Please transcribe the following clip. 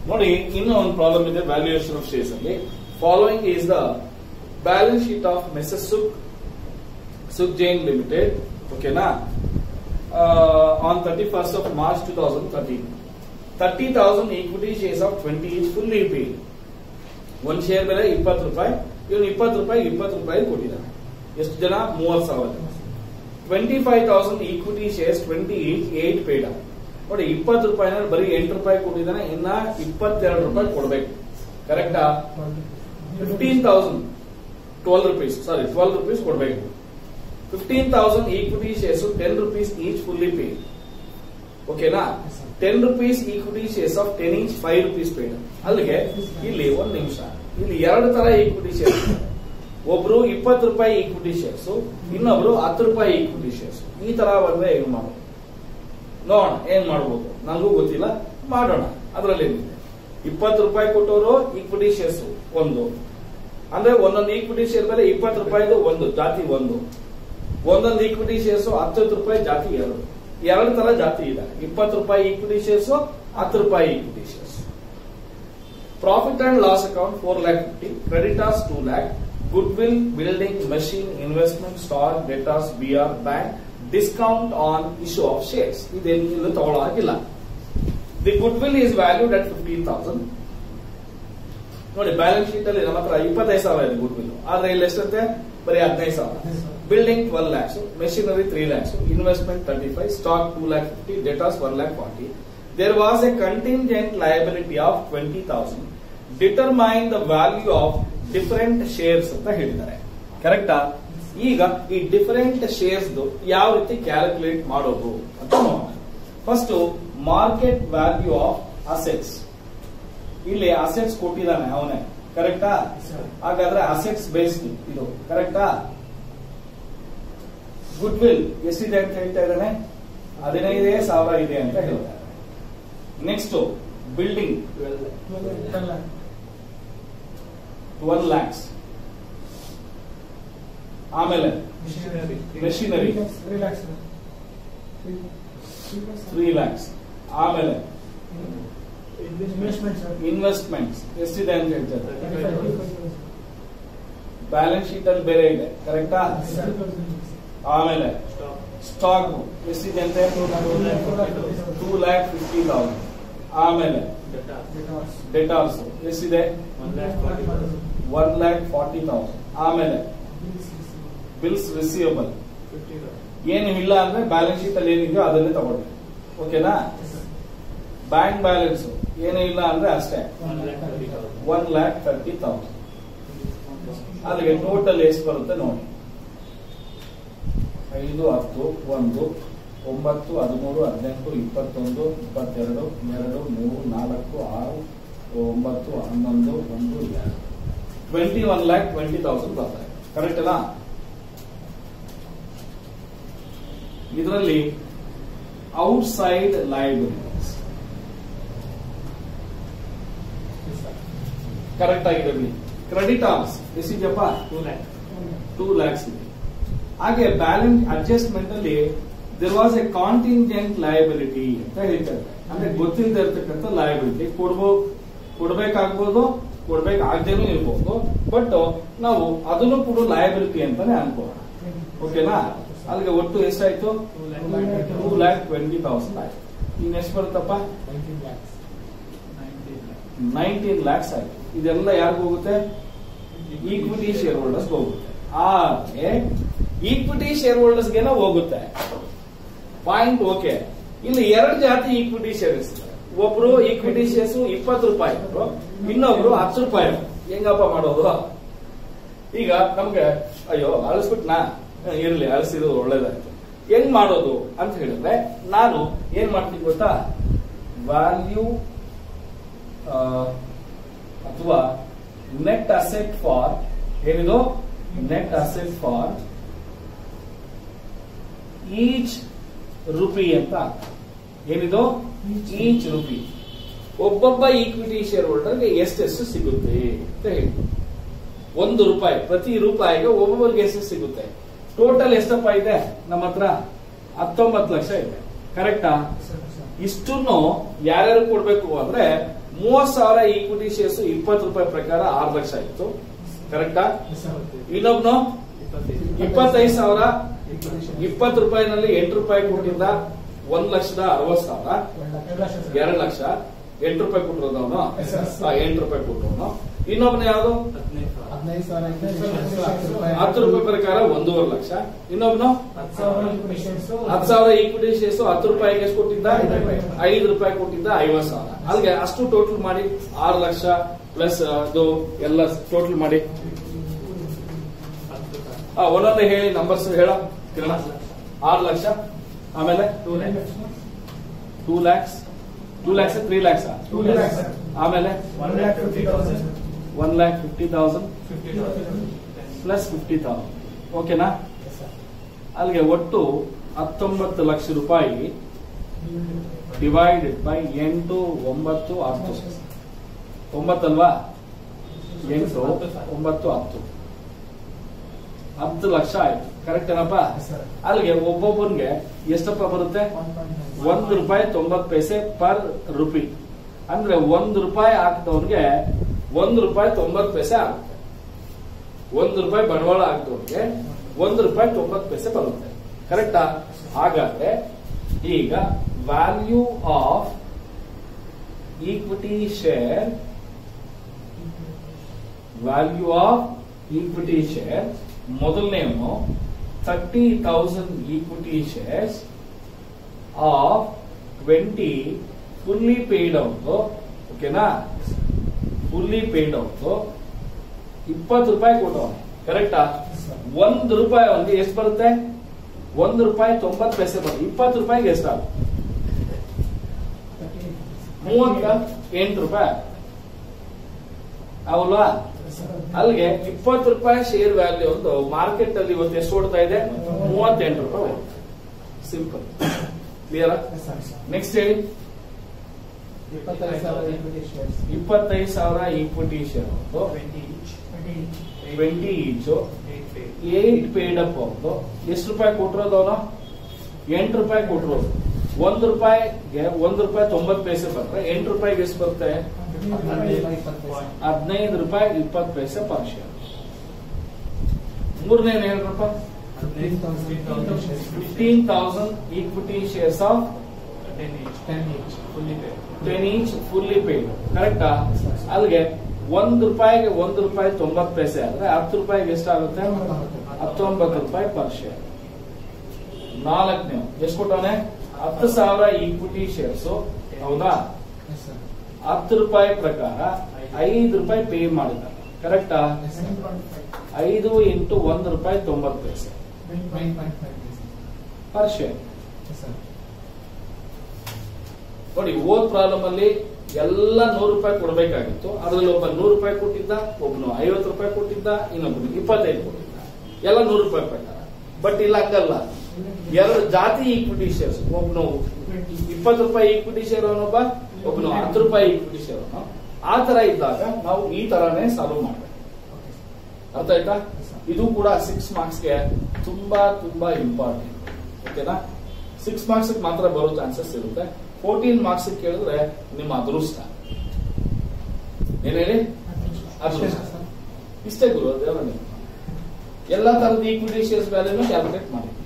ನೋಡಿ ಇನ್ನೂ ಒಂದು ಪ್ರಾಬ್ಲಮ್ ಇದೆ ವ್ಯಾಲ್ಯೂಯೇಷನ್ ಆಫ್ ಶೇರ್ಸ್ ಅಲ್ಲಿ following is the balance sheet of messrs Sukh Sukh Jain limited ಓಕೆನಾ on thirty first of March two thousand thirteen thirty thousand equity shares of twenty is fully paid ಒಂದ್ ಶೇರ್ ಬೆಲೆ ಇಪ್ಪತ್ತು ರೂಪಾಯಿ ಇವನು ಇಪ್ಪತ್ತು ರೂಪಾಯಿ ಇಪ್ಪತ್ತು ರೂಪಾಯಿ ಕೊಟ್ಟಿದ್ದಾನೆ ಎಷ್ಟು ಜನ ಮೂವತ್ತು ಸಾವಿರ ಜನ twenty five thousand equity shares twenty eight paid ನೋಡಿ ಇಪ್ಪತ್ತು ರೂಪಾಯಿನ ಬರೀ ಎಂಟು ರೂಪಾಯಿ ಕೊಟ್ಟಿದ್ದಾನೆ ಇನ್ನ ಇಪ್ಪತ್ತೆರಡು ರೂಪಾಯಿ ಕೊಡ್ಬೇಕು ಕರೆಕ್ಟಾ fifteen thousand twelve rupees sorry twelve rupees ಕೊಡ್ಬೇಕು fifteen thousand equity shares ten rupees each fully pay ಓಕೆನಾ ten rupees equity shares of ten each five rupees paid ಅಲ್ಲಿಗೆ ಇಲ್ಲಿ ಒಂದ್ ನಿಮಿಷ ಇಲ್ಲಿ ಎರಡು ತರ ಈಕ್ವಿಟಿ ಶೇರ್ಸ್ ಒಬ್ರು ಇಪ್ಪತ್ತು ರೂಪಾಯಿ ಈಕ್ವಿಟಿ ಶೇರ್ಸ್ ಇನ್ನೊಬ್ರು ಹತ್ತು ರೂಪಾಯಿ ಈಕ್ವಿಟಿ ಶೇರ್ಸ್ ಈ ತರ ಬಂದ್ರೆ ಹೇಗೆ ಮಾಡೋದು ನೋಡೋಣ ಏನ್ ಮಾಡ್ಬೋದು ನನಗೂ ಗೊತ್ತಿಲ್ಲ ಮಾಡೋಣ ಅದರಲ್ಲಿ ಇಪ್ಪತ್ತು ರೂಪಾಯಿ ಕೊಟ್ಟವರು ಈಕ್ವಿಟಿ ಶೇರ್ಸ್ ಒಂದು ಅಂದ್ರೆ ಒಂದೊಂದು ಈಕ್ವಿಟಿ ಶೇರ್ ಮೇಲೆ ಇಪ್ಪತ್ತು ರೂಪಾಯಿದು ಒಂದು ಜಾತಿ ಒಂದು ಒಂದೊಂದು ಈಕ್ವಿಟಿ ಶೇರ್ಸ್ ಹತ್ತತ್ತು ರೂಪಾಯಿ ಜಾತಿ ಎರಡು ಎರಡು ತರ ಜಾತಿ ಇದೆ ಇಪ್ಪತ್ತು ರೂಪಾಯಿ ಈಕ್ವಿಟಿ ಶೇರ್ಸ್ ಹತ್ತು ರೂಪಾಯಿ equity shares profit and loss account four lakh fifty creditors two lakh goodwill building machine investment stock debtors B R bank discount on issue of shares ಇದೇನು ಇಲ್ಲಿ ತಗೊಳ್ಳೋ ಹಾಗಿಲ್ಲ the goodwill is valued at fifteen thousand ನೋಡಿ balance sheet ಅಲ್ಲಿ ನಮ್ಮ ಹತ್ರ ಇಪ್ಪತ್ತೈದು ಸಾವಿರ ಇದೆ ಗುಡ್ ವಿಲ್ ಆದ್ರೆ ಇಲ್ಲಿ ಎಷ್ಟಂತೆ ಬರೀ ಹದಿನೈದು ಸಾವಿರ building twelve lakhs machinery three lakhs investment thirty five stock two lakh fifty debtors one lakh forty there was a contingent liability of twenty thousand determine the value of different shares ಅಂತ ಹೇಳಿದ್ದಾರೆ ಕರೆಕ್ಟಾ ಈಗ ಈ ಡಿಫರೆಂಟ್ ಶೇರ್ಸ್ ಯಾವ ರೀತಿ ಕ್ಯಾಲ್ಕುಲೇಟ್ ಮಾಡೋದು ಅಂತ ನೋಡೋಣ first market value of assets ಇಲ್ಲಿ ಅಸೆಟ್ಸ್ ಕೊಟ್ಟಿದ್ದಾನೆ ಅವನೇ ಕರೆಕ್ಟಾ ಹಾಗಾದ್ರೆ ಅಸೆಟ್ಸ್ ಬೇಸ್ಡ್ ಇದು ಕರೆಕ್ಟಾ ಗುಡ್ ವಿಲ್ ಎಷ್ಟಿದೆ ಅಂತ ಹೇಳ್ತಾ ಇದ್ದಾನೆ ಹದಿನೈದೇ ಸಾವಿರ ಇದೆ ಅಂತ ಹೇಳ್ತಾರೆ ನೆಕ್ಸ್ಟ್ ಬಿಲ್ಡಿಂಗ್ ಟ್ವೆಲ್ ಲ್ಯಾಕ್ಸ್ ಆಮೇಲೆ ಮೆಷಿನರಿ ತ್ರೀ ಲ್ಯಾಕ್ಸ್ ಆಮೇಲೆ ಇನ್ವೆಸ್ಟ್ಮೆಂಟ್ಸ್ ಎಷ್ಟಿದೆ ಅಂತ ಹೇಳ್ತಾರೆ ಬ್ಯಾಲೆನ್ಸ್ ಶೀಟ್ ಅಲ್ಲಿ ಬೇರೆ ಇದೆ ಕರೆಕ್ಟಾ ಆಮೇಲೆ ಸ್ಟಾಕ್ ಎಷ್ಟಿದೆ ಅಂತೆ ಟೂ ಲ್ಯಾಕ್ ಫಿಫ್ಟಿ ತೌಸಂಡ್ ಆಮೇಲೆ ಡೆಟಾರ್ಸ್ ಎಷ್ಟಿದೆ ಒನ್ ಲ್ಯಾಕ್ ಫಾರ್ಟಿ ತೌಸಂಡ್ ಆಮೇಲೆ ಬಿಲ್ಸ್ ರಿಸೀವಬಲ್ ಏನು ಇಲ್ಲ ಅಂದ್ರೆ ಬ್ಯಾಲೆನ್ಸ್ ಶೀಟ್ ಅಲ್ಲಿ ಏನಿದೆಯೋ ಅದನ್ನೇ ತಗೊಳ್ಳಿ ಓಕೆನಾ ಬ್ಯಾಂಕ್ ಬ್ಯಾಲೆನ್ಸ್ ಏನೂ ಇಲ್ಲ ಅಂದ್ರೆ ಅಷ್ಟೇ ಒನ್ ಲ್ಯಾಕ್ ತರ್ಟಿ ತೌಸಂಡ್ ಅಲ್ಲಿಗೆ ಟೋಟಲ್ ಎಷ್ಟು ಬರುತ್ತೆ ನೋಡಿ ಐದು ಹತ್ತು ಒಂದು ಒಂಬತ್ತು ಹದಿಮೂರು ಹದಿನೆಂಟು ಇಪ್ಪತ್ತೊಂದು ಇಪ್ಪತ್ತೆರಡು ಎರಡು ಮೂರು ನಾಲ್ಕು ಆರು ಒಂಬತ್ತು ಹನ್ನೊಂದು ಒಂದು ಎರಡು twenty one lakh twenty thousand ಬರ್ತಾರೆ ಕರೆಕ್ಟ್ ಅಲ್ಲ ಇದರಲ್ಲಿ ಔಟ್ಸೈಡ್ ಲೈಬಿಲಿಟೀಸ್ ಕರೆಕ್ಟ್ ಆಗಿರಲಿ ಕ್ರೆಡಿಟಾರ್ಸ್ ಎಷ್ಟಿದೆಯಪ್ಪ ಟೂ ಲ್ಯಾಕ್ಸ್ ಇದೆ ಹಾಗೆ ಬ್ಯಾಲೆನ್ಸ್ ಅಡ್ಜಸ್ಟ್ಮೆಂಟ್ ಅಲ್ಲಿ there was a contingent liability ಅಂತ ಹೇಳ್ತಾರೆ ಅಂದ್ರೆ ಗೊತ್ತಿಲ್ಲದೆ ಇರ್ತಕ್ಕಂಥ ಲಯಬಿಲಿಟಿ ಕೊಡ್ಬೋ ಕೊಡ್ಬೇಕಾಗ್ಬೋದು ಕೊಡ್ಬೇಕಾಗ್ದೇನೂ ಇರ್ಬೋದು ಬಟ್ ನಾವು ಅದನ್ನು ಕೂಡ ಲಯಬಿಲಿಟಿ ಅಂತಾನೆ ಅನ್ಕೋಣ ಓಕೆನಾ ಅಲ್ಲಿಗೆ ಒಟ್ಟು ಎಷ್ಟಾಯ್ತು ಟೂ ಲ್ಯಾಕ್ ಟ್ವೆಂಟಿ ತೌಸಂಡ್ ಆಯ್ತು ಇನ್ ಎಷ್ಟು ಬರುತ್ತಪ್ಪ ನೈನ್ಟೀನ್ ಲ್ಯಾಕ್ಸ್ ಆಯ್ತು ಇದೆಲ್ಲ ಯಾರಿಗೂ ಹೋಗುತ್ತೆ ಈಕ್ವಿಟಿ ಶೇರ್ ಹೋಲ್ಡರ್ಸ್ ಹೋಗುತ್ತೆ ಆದ್ರೆ ಈಕ್ವಿಟಿ ಶೇರ್ ಹೋಲ್ಡರ್ಸ್ಗೆನ ಹೋಗುತ್ತೆ ಪಾಯಿಂಟ್ ಓಕೆ ಇಲ್ಲಿ ಎರಡು ಜಾತಿ ಈಕ್ವಿಟಿ ಶೇರ್ಸ್ ಒಬ್ರು ಈಕ್ವಿಟಿ ಶೇರ್ಸ್ ಇಪ್ಪತ್ತು ರೂಪಾಯಿ ಇನ್ನೊಬ್ರು ಹತ್ತು ರೂಪಾಯಿ ಹೆಂಗಪ್ಪ ಮಾಡೋದು ಈಗ ನಮ್ಗೆ ಅಯ್ಯೋ ಅಳಿಸ್ಬಿಟ್ನಾ ಇರ್ಲಿ ಅಳಿಸಿದ್ರು ಒಳ್ಳೇದಾಯ್ತು ಹೆಂಗ್ ಮಾಡೋದು ಅಂತ ಹೇಳಿದ್ರೆ ನಾನು ಏನ್ ಮಾಡ್ತೀನಿ ಗೊತ್ತಾ ವ್ಯಾಲ್ಯೂ ಅಥವಾ ನೆಟ್ ಅಸೆಟ್ ಫಾರ್ ಏನಿದು net asset for each rupee ಅಂತ ಏನಿದು ಈಚ್ ರುಪಿ ಒಬ್ಬೊಬ್ಬ ಈಕ್ವಿಟಿ ಶೇರ್ ಹೋಲ್ಡರ್ಗೆ ಎಷ್ಟೆಷ್ಟು ಸಿಗುತ್ತೆ ಅಂತ ಹೇಳಿ ಒಂದು ರೂಪಾಯಿ ಪ್ರತಿ ರೂಪಾಯಿಗೆ ಒಬ್ಬೊಬ್ಬರಿಗೆ ಎಷ್ಟು ಸಿಗುತ್ತೆ ಟೋಟಲ್ ಎಷ್ಟಪ್ಪ ಇದೆ ನಮ್ಮ ಹತ್ರ ಹತ್ತೊಂಬತ್ತು ಲಕ್ಷ ಇದೆ ಕರೆಕ್ಟಾ ಇಷ್ಟನ್ನು ಯಾರ್ಯಾರು ಕೊಡ್ಬೇಕು ಅಂದ್ರೆ ಮೂವತ್ ಸಾವಿರ ಈಕ್ವಿಟಿ ಶೇರ್ಸ್ ಇಪ್ಪತ್ತು ರೂಪಾಯಿ ಪ್ರಕಾರ ಆರು ಲಕ್ಷ ಇತ್ತು ಕರೆಕ್ಟಾ ಇನ್ನೊಬ್ನು ಇಪ್ಪತ್ತೈದು ಸಾವಿರ ಇಪ್ಪತ್ತು ರೂಪಾಯಿನಲ್ಲಿ ಎಂಟು ರೂಪಾಯಿ ಕೊಟ್ಟಿದ್ದ ಒಂದ್ ಲಕ್ಷದ ಅರವತ್ ಸಾವಿರ ಎರಡು ಲಕ್ಷ ಎಂಟು ರೂಪಾಯಿ ಕೊಟ್ಟಿರೋದು ಅವನು ಎಂಟು ರೂಪಾಯಿ ಕೊಟ್ಟವನು ಇನ್ನೊಬ್ನ ಯಾವ್ದು ಹದಿನೈದು ಸಾವಿರ ಹತ್ತು ರೂಪಾಯಿ ಪ್ರಕಾರ ಒಂದೂವರೆ ಲಕ್ಷ ಇನ್ನೊಬ್ನು ಹತ್ತು ಸಾವಿರ ಈಕ್ವಿಟಿ ಶೇರ್ಸ್ ಹತ್ತು ರೂಪಾಯಿಗೆ ಎಷ್ಟು ಕೊಟ್ಟಿದ್ದ ಐದು ರೂಪಾಯಿ ಕೊಟ್ಟಿದ್ದ ಐವತ್ ಸಾವಿರ ಅಲ್ಲಿಗೆ ಅಷ್ಟು ಟೋಟಲ್ ಮಾಡಿ ಆರು ಲಕ್ಷ ಪ್ಲಸ್ ಅದು ಎಲ್ಲ ಟೋಟಲ್ ಮಾಡಿ ಆ, ಒಂದೊಂದೇ ಹೇಳಿ ನಂಬರ್ಸ್ ಹೇಳ ಕಿರಣ ಆರು ಲಕ್ಷ ಆಮೇಲೆ two lakhs two lakhs three lakhs ಆಮೇಲೆ one lakh fifty thousand plus fifty thousand ಓಕೆನಾ ಅಲ್ಲಿಗೆ ಒಟ್ಟು ಹತ್ತೊಂಬತ್ತು ಲಕ್ಷ ರೂಪಾಯಿ ಡಿವೈಡೆಡ್ ಬೈ ಎಂಟು ಒಂಬತ್ತು ಹತ್ತು ಒಂಬತ್ತಲ್ವಾ ಎಂಟು ಒಂಬತ್ತು ಹತ್ತು ಹತ್ತು ಲಕ್ಷ ಆಯ್ತು ಕರೆಕ್ಟ್ ಏನಪ್ಪ ಅಲ್ಲಿಗೆ ಒಬ್ಬೊಬ್ಬನ್ಗೆ ಎಷ್ಟಪ್ಪ ಬರುತ್ತೆ ಒಂದು ರೂಪಾಯಿ ತೊಂಬತ್ತು ಪೈಸೆ ಪರ್ ರುಪಿ ಅಂದ್ರೆ ಒಂದು ರೂಪಾಯಿ ಹಾಕಿದವನ್ಗೆ ಒಂದು ರೂಪಾಯಿ ತೊಂಬತ್ತು ಪೈಸೆ ಆಗುತ್ತೆ ಒಂದು ರೂಪಾಯಿ ಬಂಡವಾಳ ಹಾಕಿದವನ್ಗೆ ಒಂದು ರೂಪಾಯಿ ತೊಂಬತ್ತು ಪೈಸೆ ಬರುತ್ತೆ ಕರೆಕ್ಟಾ ಹಾಗಾದ್ರೆ ಈಗ value of equity share value of equity share ಮೊದಲನೇನು thirty thousand equity shares of twenty fully paid out ಓಕೆನಾ ಫುಲ್ಲಿ ಪೇಯ್ಡ್ ಔಟ್ ಇಪ್ಪತ್ತು ರೂಪಾಯಿ ಕೊಟ್ಟವನೆ ಕರೆಕ್ಟಾ ಒಂದು ರೂಪಾಯಿ ಅವನಿಗೆ ಎಷ್ಟು ಬರುತ್ತೆ ಒಂದು ರೂಪಾಯಿ ತೊಂಬತ್ತು ಪೈಸೆ ಬರುತ್ತೆ ಇಪ್ಪತ್ತು ರೂಪಾಯಿಗೆ ಎಷ್ಟಾಗುತ್ತೆ ಮೂವತ್ತ ಎಂಟು ರೂಪಾಯಿ ಅವಲ್ವಾ ಅಲ್ಲಿಗೆ ಇಪ್ಪತ್ತು ರೂಪಾಯಿ ಶೇರ್ ವ್ಯಾಲ್ಯೂ ಒಂದು ಮಾರ್ಕೆಟ್ ಅಲ್ಲಿ ಇವತ್ತು ಎಷ್ಟು ಓಡ್ತಾ ಇದೆ ಮೂವತ್ತೆಂಟು ರೂಪಾಯಿ ಸಿಂಪಲ್ ಕ್ಲಿಯರ್ ನೆಕ್ಸ್ಟ್ ಹೇಳಿ ಇಪ್ಪತ್ತೈದು ಸಾವಿರ equity shares. ಇಪ್ಪತ್ತೈದು ಸಾವಿರ equity share twenty each eight paid up ಅವ್ರದ್ದು ಎಷ್ಟು ರೂಪಾಯಿ ಕೊಟ್ಟಿರೋದು ಅವನು ಎಂಟು ರೂಪಾಯಿ ಕೊಟ್ಟಿರೋದು ಒಂದು ರೂಪಾಯಿಗೆ ಒಂದು ರೂಪಾಯಿ ತೊಂಬತ್ತು ಪೈಸೆ ಬಂದ್ರೆ ಎಂಟು ರೂಪಾಯಿಗೆ ಎಷ್ಟು ಬರುತ್ತೆ ಹದಿನೈದು ರೂಪಾಯಿ ಇಪ್ಪತ್ತು ಪೈಸೆ. ಹದಿನೈದು ರೂಪಾಯಿ ಇಪ್ಪತ್ತು ಪೈಸೆ ಪರ್ ಶೇರ್ ಮೂರನೇ ಹೇಳ್ರಪ್ಪ 15,000 shares. Fifteen thousand equity shares of 10 each. Ten each fully paid ಕರೆಕ್ಟಾ ಅಲ್ಲಿಗೆ ಒಂದು ರೂಪಾಯಿಗೆ ಒಂದು ರೂಪಾಯಿ ತೊಂಬತ್ತು ಪೈಸೆ ಆದ್ರೆ ಹತ್ತು ರೂಪಾಯಿಗೆ ಎಷ್ಟಾಗುತ್ತೆ ಹತ್ತೊಂಬತ್ತು ರೂಪಾಯಿ ಪರ್ ಶೇರ್ ನಾಲ್ಕನೇ ಎಷ್ಟು ಕೊಟ್ಟವನೆ ಹತ್ತು ಸಾವಿರ ಈಕ್ವಿಟಿ ಶೇರ್ಸ್ ಹೌದಾ Yes, sir. ಹತ್ತು ರೂಪಾಯಿ ಪ್ರಕಾರ ಐದು ರೂಪಾಯಿ ಪೇ ಮಾಡಿದ್ದಾರೆ ಕರೆಕ್ಟಾ Yes, sir. ಐದು ಇಂಟು ಒಂದು ರೂಪಾಯಿ ತೊಂಬತ್ತು ಪೈಸೆ 9.5 paise. Per share Yes, sir. ನೋಡಿ ಓದ್ ಪ್ರಾಬ್ಲಮ್ ಅಲ್ಲಿ ಎಲ್ಲ ನೂರು ರೂಪಾಯಿ ಕೊಡಬೇಕಾಗಿತ್ತು ಅದ್ರಲ್ಲಿ ಒಬ್ಬ ನೂರು ರೂಪಾಯಿ ಕೊಟ್ಟಿದ್ದ ಒಬ್ಬನು ಐವತ್ತು ರೂಪಾಯಿ ಕೊಟ್ಟಿದ್ದ ಇನ್ನೊಬ್ಬನು ಇಪ್ಪತ್ತೈದು ಕೊಟ್ಟಿದ್ದ ಎಲ್ಲ ನೂರು ರೂಪಾಯಿ ಪ್ರಕಾರ ಬಟ್ ಇಲ್ಲ ಹಂಗಲ್ಲ ಎರಡು ಜಾತಿ ಈಕ್ವಿಟಿ ಶೇರ್ಸ್ ಒಬ್ನು ಇಪ್ಪತ್ತು ರೂಪಾಯಿ ಈಕ್ವಿಟಿ ಶೇರ್ ಅವನೊಬ್ಬ ಒಬ್ಬನು ಹತ್ತು ರೂಪಾಯಿ ಈಕ್ವಿಟಿ ಶೇರ್ ಅವನು ಆ ತರ ಇದ್ದಾಗ ನಾವು ಈ ತರಾನೇ ಸಾಲ್ವ್ ಮಾಡ್ಬೇಕು ಅರ್ಥ ಆಯ್ತಾ ಇದು ಕೂಡ ಸಿಕ್ಸ್ ಮಾರ್ಕ್ಸ್ಗೆ ತುಂಬಾ ತುಂಬಾ ಇಂಪಾರ್ಟೆಂಟ್ ಓಕೆನಾ ಸಿಕ್ಸ್ ಮಾರ್ಕ್ಸ್ ಮಾತ್ರ ಬರೋ ಚಾನ್ಸಸ್ ಇರುತ್ತೆ ಫೋರ್ಟೀನ್ ಮಾರ್ಕ್ಸ್ ಕೇಳಿದ್ರೆ ನಿಮ್ಮ ಅದೃಷ್ಟ ಏನ್ ಹೇಳಿ ಅದೃಷ್ಟ ಇಷ್ಟೇ ಗುರು ಅದೇನ ಎಲ್ಲ ತರದ ಈಕ್ವಿಟಿ ಶೇರ್ಸ್ ವ್ಯಾಲ್ಯೂನು ಕ್ಯಾಲ್ಕುಲೇಟ್ ಮಾಡಿ